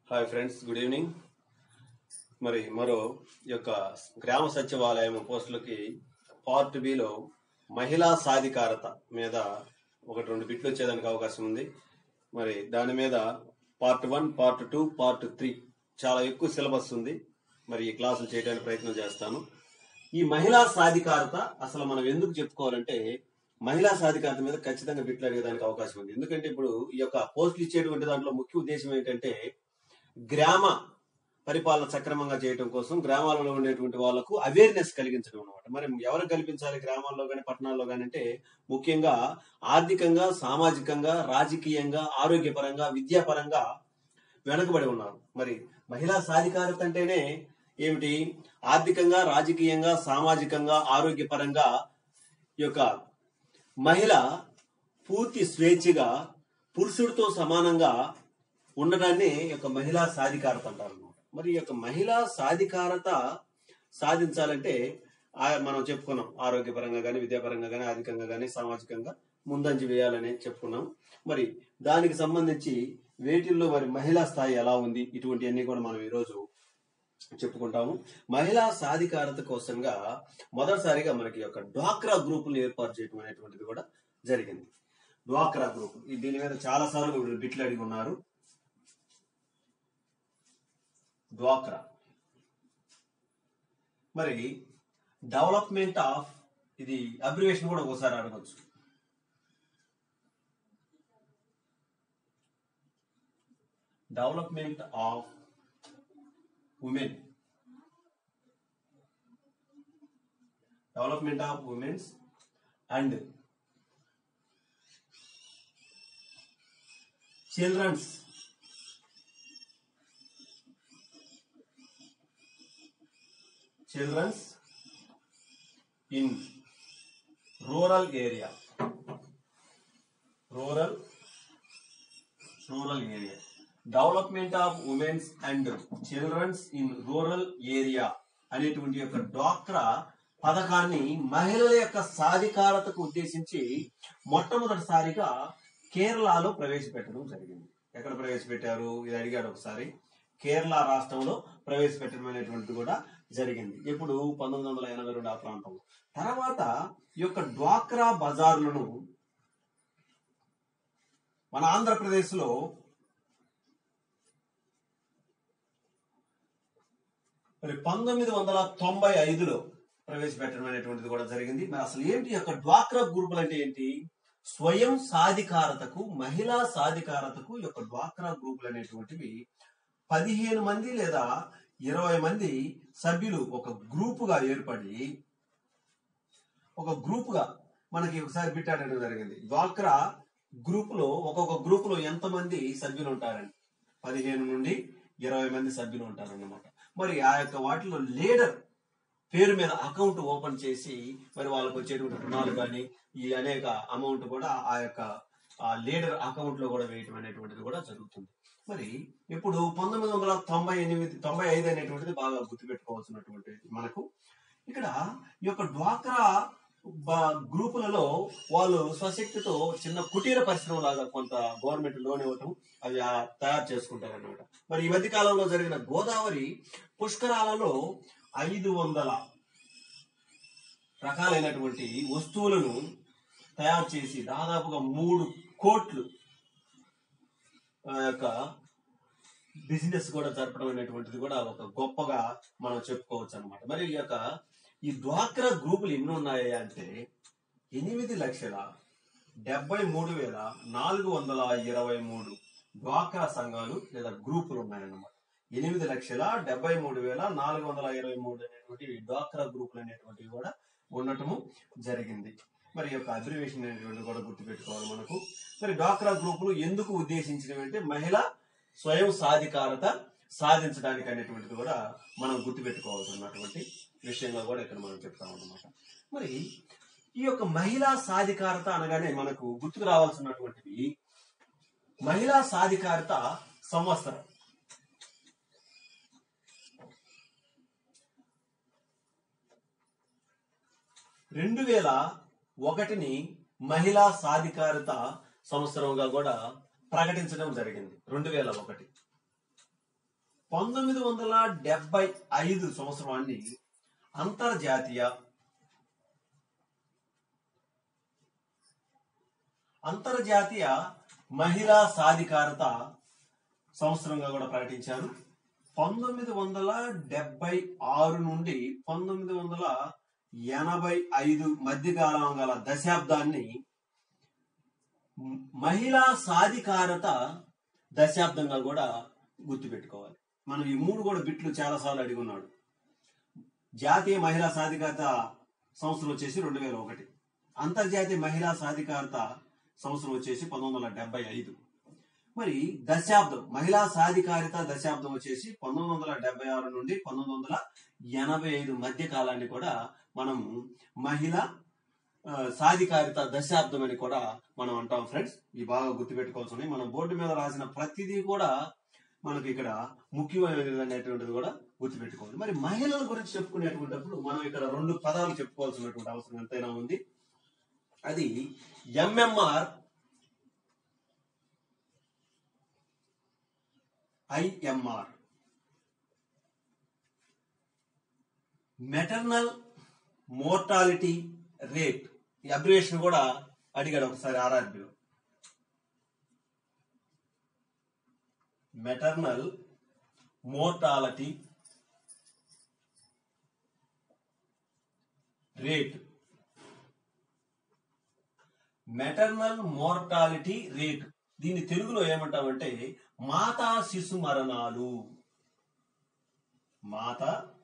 Hi friends good evening మరి మరో ఈ యొక్క గ్రామ సచివాలయం పోస్టులకి పార్ట్ బిలో మహిళా సాధికారత మీద ఒకటి రెండు బిట్లు వచ్చేదానికి అవకాశం ఉంది మరి దాని మీద part one part two part three చాలా ఎక్కువ సిలబస్ ఉంది మరి ఈ క్లాసులు చేయడానికి ప్రయత్నం చేస్తాను ఈ మహిళా సాధికారత అసలు మనం ఎందుకు చెప్పుకోవాలంటే మహిళా సాధికారత మీద ఖచ్చితంగా బిట్లు అడిగేదానికి అవకాశం ఉంది ఎందుకంటే ఇప్పుడు ఈ యొక్క పోస్టులు ఇచ్చేటువంటి దాంట్లో ముఖ్య ఉద్దేశం ఏంటంటే గ్రామ పరిపాలన సక్రమంగా చేయడం కోసం గ్రామాలలో ఉండేటువంటి వాళ్ళకు అవేర్నెస్ కలిగించడం అనమాట మరి ఎవరు కల్పించాలి గ్రామాల్లో కానీ పట్టణాల్లో కానీ అంటే ముఖ్యంగా ఆర్థికంగా సామాజికంగా రాజకీయంగా ఆరోగ్యపరంగా విద్యాపరంగా వెనకబడి ఉన్నారు మరి మహిళా సాధికారత అంటేనే ఏమిటి ఆర్థికంగా రాజకీయంగా సామాజికంగా ఆరోగ్యపరంగా ఈ యొక్క మహిళ పూర్తి స్వేచ్ఛగా పురుషుడితో సమానంగా ఉండడాన్ని ఈ యొక్క మహిళా సాధికారత అంటారు అన్నమాట. మరి ఈ యొక్క మహిళా సాధికారత సాధించాలంటే ఆ- మనం చెప్పుకున్నాం ఆరోగ్యపరంగా కానీ విద్యాపరంగా కానీ ఆర్థికంగా కానీ సామాజికంగా ముందంజ వేయాలని చెప్పుకున్నాం మరి దానికి సంబంధించి వేటిల్లో మరి మహిళా స్థాయి ఎలా ఉంది ఇటువంటివన్నీ కూడా మనం ఈరోజు చెప్పుకుంటాము మహిళా సాధికారత కోసంగా మొదటిసారిగా మనకి యొక్క డ్వాక్రా గ్రూపులు ఏర్పాటు చేయడం అనేటువంటిది కూడా జరిగింది డ్వాక్రా గ్రూప్ దీని మీద చాలా సార్లు వీళ్ళు బిట్లు అడిగి ఉన్నారు డ్వాక్రా మరి డెవలప్మెంట్ ఆఫ్ ఇది అబ్రివేషన్ కూడా ఒకసారి అడగచ్చు development of women development of womens and childrens childrens in rural area rural rural area development of womens and childrens in rural area అనేటువంటి యొక్క డ్వాక్రా పథకాన్ని మహిళల యొక్క సాధికారతకు ఉద్దేశించి మొట్టమొదటిసారిగా కేరళలో ప్రవేశపెట్టడం జరిగింది ఎక్కడ ప్రవేశపెట్టారు ఇది అడిగాడు ఒకసారి కేరళ రాష్ట్రంలో ప్రవేశపెట్టడం అనేటువంటిది కూడా జరిగింది ఇప్పుడు పంతొమ్మిది వందల ఎనభై రెండు ఆ ప్రాంతంలో తర్వాత ఈ యొక్క డ్వాక్రా బజార్లను మన ఆంధ్రప్రదేశ్ లో మరి పంతొమ్మిది వందల తొంభై ఐదులో ప్రవేశపెట్టడం అనేటువంటిది కూడా జరిగింది మరి అసలు ఏంటి ఈ యొక్క డ్వాక్రా గ్రూపులు అంటే ఏంటి స్వయం సాధికారతకు మహిళా సాధికారతకు ఈ యొక్క డ్వాక్రా గ్రూపులు అనేటువంటివి పదిహేను మంది లేదా ఇరవై మంది సభ్యులు ఒక గ్రూపుగా ఏర్పడి ఒక గ్రూపుగా మనకి ఒకసారి బిట్టాడడం జరిగింది డ్వాక్రా గ్రూప్ లో ఒక్కొక్క గ్రూప్ లో ఎంత మంది సభ్యులు ఉంటారని పదిహేను నుండి ఇరవై మంది సభ్యులు ఉంటారన్నమాట మరి ఆ యొక్క వాటిలో లీడర్ పేరు మీద అకౌంట్ ఓపెన్ చేసి మరి వాళ్ళకి వచ్చేటువంటి రుణాలు కానీ ఈ అనేక అమౌంట్ కూడా ఆ యొక్క ఆ లీడర్ అకౌంట్ లో కూడా వేయటం అనేటువంటిది కూడా జరుగుతుంది మరి ఇప్పుడు పంతొమ్మిది వందల తొంభై ఎనిమిది తొంభై ఐదు అనేటువంటిది బాగా గుర్తుపెట్టుకోవాల్సినటువంటి మనకు ఇక్కడ ఈ యొక్క డ్వాక్రా బ- గ్రూపులలో వాళ్ళు స్వశక్తితో చిన్న కుటీర పరిశ్రమ లాగా కొంత గవర్నమెంట్ లోన్ ఇవ్వటం అవి ఆ తయారు చేసుకుంటారు అనమాట మరి ఈ మధ్య కాలంలో జరిగిన గోదావరి పుష్కరాలలో ఐదు వందల రకాలైనటువంటి వస్తువులను తయారు చేసి దాదాపుగా మూడు కోట్లు ఆ యొక్క బిజినెస్ కూడా జరపడం అనేటువంటిది కూడా ఒక గొప్పగా మనం చెప్పుకోవచ్చు అనమాట మరి ఈ యొక్క ఈ డ్వాక్రా గ్రూపులు ఎన్ని ఉన్నాయి అంటే ఎనిమిది లక్షల డెబ్బై మూడు వేల నాలుగు వందల ఇరవై మూడు డ్వాక్రా సంఘాలు లేదా గ్రూపులు ఉన్నాయన్నమాట ఎనిమిది లక్షల డెబ్బై మూడు వేల నాలుగు వందల ఇరవై మూడు అనేటువంటి డ్వాక్రా గ్రూపులు అనేటువంటివి కూడా ఉండటము జరిగింది మరి ఈ యొక్క అబ్రివేషన్ అనేటువంటి కూడా గుర్తుపెట్టుకోవాలి మనకు మరి డ్వాక్రా గ్రూపులు ఎందుకు ఉద్దేశించినవి అంటే మహిళ స్వయం సాధికారత సాధించడానికి అనేటువంటిది కూడా మనం గుర్తుపెట్టుకోవాల్సినటువంటి విషయంగా కూడా ఇక్కడ మనం చెప్తాం అన్నమాట మరి ఈ యొక్క మహిళా సాధికారత అనగానే మనకు గుర్తుకు రావాల్సినటువంటివి మహిళా సాధికారత సంవత్సరం రెండు వేల ఒకటిని మహిళా సాధికారత సంవత్సరంగా కూడా ప్రకటించడం జరిగింది రెండు వేల ఒకటి పంతొమ్మిది వందల డెబ్బై ఐదు సంవత్సరాన్ని అంతర్జాతీయ అంతర్జాతీయ మహిళా సాధికారత సంవత్సరంగా కూడా ప్రకటించారు పంతొమ్మిది వందల డెబ్బై ఆరు నుండి పంతొమ్మిది వందల ఎనభై ఐదు మధ్యకాలం గల దశాబ్దాన్ని మ్- మహిళా సాధికారత దశాబ్దంగా కూడా గుర్తుపెట్టుకోవాలి మనం ఈ మూడు కూడా బిట్లు చాలా సార్లు అడిగి ఉన్నాడు జాతీయ మహిళా సాధికారత సంవత్సరం వచ్చేసి రెండు వేల ఒకటి అంతర్జాతీయ మహిళా సాధికారత సంవత్సరం వచ్చేసి పంతొమ్మిది వందల డెబ్బై ఐదు మరి దశాబ్దం మహిళా సాధికారిత దశాబ్దం వచ్చేసి పంతొమ్మిది వందల డెబ్బై ఆరు నుండి పంతొమ్మిది వందల ఎనభై ఐదు మధ్య కాలాన్ని కూడా మనం మహిళా ఆ, సాధికారిత దశాబ్దం అని కూడా మనం అంటాం ఫ్రెండ్స్ ఈ బాగా గుర్తుపెట్టుకోవాల్సి ఉన్నాయి మనం బోర్డు మీద రాసిన ప్రతిదీ కూడా మనకి ఇక్కడ ముఖ్యమైనది అనేటువంటిది కూడా గుర్తుపెట్టుకోవాలి మరి మహిళల గురించి చెప్పుకునేటువంటిప్పుడు మనం ఇక్కడ రెండు పదాలు చెప్పుకోవాల్సినటువంటి అవసరం ఎంతైనా ఉంది అది MMR IMR maternal mortality rate ఈ అబ్రివేషన్ కూడా అడిగాడు ఒకసారి ఆర్ఆర్బిలో maternal mortality rate maternal mortality rate దీన్ని తెలుగులో ఏమంటామంటే మాతా శిశు మరణాలు మాత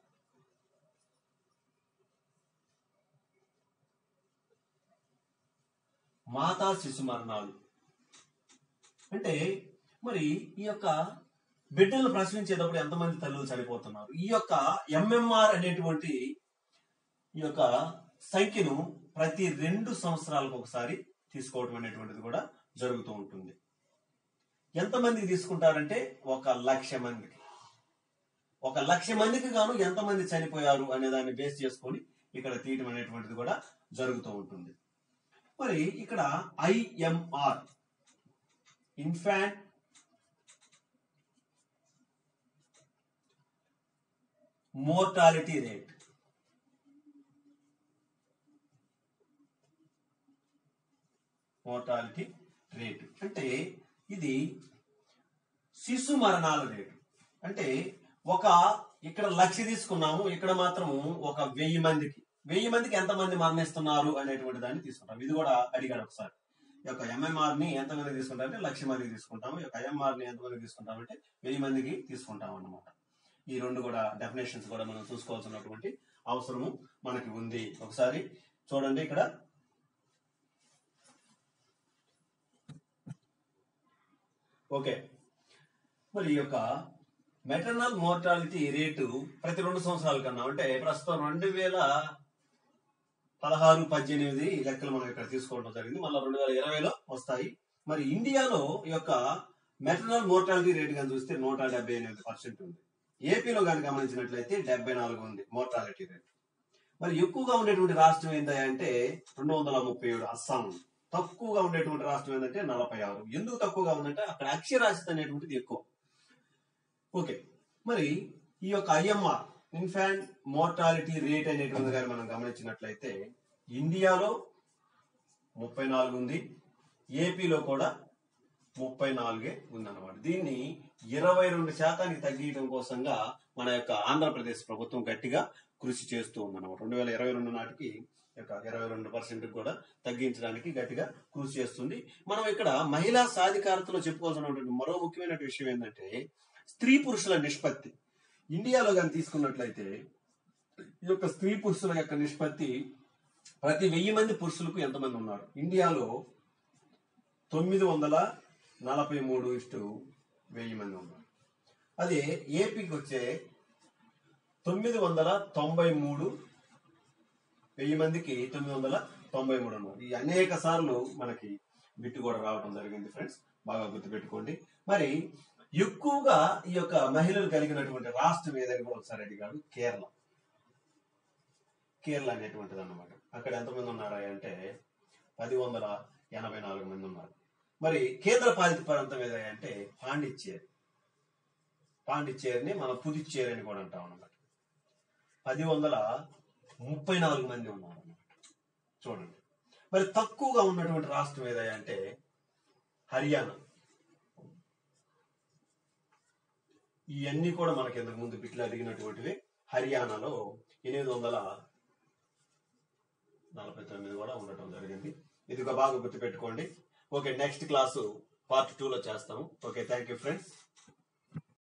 మాతా శిశు మరణాలు అంటే మరి ఈ యొక్క బిడ్డలను ప్రసవించేటప్పుడు ఎంతమంది తల్లులు చనిపోతున్నారు ఈ యొక్క ఎంఎంఆర్ అనేటువంటి ఈ యొక్క సంఖ్యను ప్రతి రెండు సంవత్సరాలకు ఒకసారి తీసుకోవటం అనేటువంటిది కూడా జరుగుతూ ఉంటుంది ఎంతమందికి తీసుకుంటారంటే ఒక లక్ష మందికి ఒక లక్ష మందికి గాను ఎంతమంది చనిపోయారు అనే దాన్ని బేస్ చేసుకొని ఇక్కడ తీయటం అనేటువంటిది కూడా జరుగుతూ ఉంటుంది మరి ఇక్కడ IMR infant mortality rate mortality rate అంటే ఇది శిశు మరణాల రేటు అంటే ఒక ఇక్కడ లక్ష తీసుకున్నాము ఇక్కడ మాత్రము ఒక వెయ్యి మందికి వెయ్యి మందికి ఎంత మంది మరణిస్తున్నారు అనేటువంటి దాన్ని తీసుకుంటాం ఇది కూడా అడిగాడు ఒకసారి ఈ యొక్క ఎంఎంఆర్ ని ఎంత మంది తీసుకుంటామంటే లక్ష మందికి తీసుకుంటాము ఈ యొక్క ఐఎంఆర్ ని ఎంత మందికి తీసుకుంటామంటే వెయ్యి మందికి తీసుకుంటాం అన్నమాట ఈ రెండు కూడా డెఫినేషన్స్ కూడా మనం చూసుకోవాల్సినటువంటి అవసరము మనకి ఉంది ఒకసారి చూడండి ఇక్కడ ఓకే మరి ఈ యొక్క మెటర్నల్ మోర్టాలిటీ రేటు ప్రతి రెండు సంవత్సరాల కన్నా అంటే ప్రస్తుతం రెండు వేల పదహారు పద్దెనిమిది లెక్కలు మనం ఇక్కడ తీసుకోవడం జరిగింది మళ్ళీ రెండు వేల ఇరవైలో వస్తాయి మరి ఇండియాలో ఈ యొక్క మెటర్నల్ మోర్టాలిటీ రేట్ కానీ చూస్తే నూట డెబ్బై ఎనిమిది పర్సెంట్ ఉంది ఏపీలో కానీ గమనించినట్లయితే డెబ్బై నాలుగు ఉంది మోర్టాలిటీ రేట్ మరి ఎక్కువగా ఉండేటువంటి రాష్ట్రం ఏంటి అంటే రెండు వందల ముప్పై ఏడు అస్సాం ఉంది. తక్కువగా ఉండేటువంటి రాష్ట్రం ఏంటంటే నలభై ఆరు ఎందుకు తక్కువగా ఉందంటే అక్కడ అక్షరాస్యత అనేటువంటిది ఎక్కువ ఓకే మరి ఈ యొక్క ఐఎంఆర్ ఇన్ఫాంట్ మోర్టాలిటీ రేట్ అనేటువంటి కానీ మనం గమనించినట్లయితే ఇండియాలో ముప్పై నాలుగు ఉంది ఏపీలో కూడా ముప్పై నాలుగే ఉందన్నమాట దీన్ని ఇరవై రెండు శాతానికి తగ్గించడం కోసంగా మన యొక్క ఆంధ్రప్రదేశ్ ప్రభుత్వం గట్టిగా కృషి చేస్తూ ఉందన్నమాట రెండు వేల ఇరవై రెండు నాటికి ఈ యొక్క ఇరవై రెండు పర్సెంట్ కూడా తగ్గించడానికి గట్టిగా కృషి చేస్తుంది మనం ఇక్కడ మహిళా సాధికారతలో చెప్పుకోవాల్సినటువంటి మరో ముఖ్యమైన విషయం ఏంటంటే స్త్రీ పురుషుల నిష్పత్తి ఇండియాలో కానీ తీసుకున్నట్లయితే ఈ యొక్క స్త్రీ పురుషుల యొక్క నిష్పత్తి ప్రతి వెయ్యి మంది పురుషులకు ఎంతమంది ఉన్నారు ఇండియాలో తొమ్మిది వందల నలభై మూడు ఇష్టు వెయ్యి మంది ఉన్నారు అదే ఏపీకి వచ్చే తొమ్మిది వందల తొంభై మూడు వెయ్యి మందికి తొమ్మిది వందల తొంభై మూడు ఉన్నారు ఈ అనేక సార్లు మనకి బిట్టు కూడా రావడం జరిగింది ఫ్రెండ్స్ బాగా గుర్తుపెట్టుకోండి మరి ఎక్కువగా ఈ యొక్క మహిళలు కలిగినటువంటి రాష్ట్రం ఏదని కూడా ఒకసారి అడిగాడు కేరళ కేరళ అనేటువంటిది అన్నమాట అక్కడ ఎంతమంది ఉన్నారా అంటే పది వందల ఎనభై నాలుగు మంది ఉన్నారు మరి కేంద్ర పాలిత ప్రాంతం ఏదైనా అంటే పాండిచ్చేరి పాండిచ్చేరిని మనం పుదుచ్చేరి అని కూడా అంటాం అన్నమాట పది వందల ముప్పై నాలుగు మంది ఉన్నారు అన్నమాట చూడండి మరి తక్కువగా ఉన్నటువంటి రాష్ట్రం ఏదయ్యా అంటే హర్యానా ఇవన్నీ కూడా మనకి ఇంతకు ముందు బిట్లు అడిగినటువంటివి హర్యానాలో ఎనిమిది వందల నలభై తొమ్మిది కూడా ఉండటం జరిగింది ఇది ఒక బాగా గుర్తుపెట్టుకోండి okay next class part two లో చేస్తాము ఓకే థ్యాంక్ యూ ఫ్రెండ్స్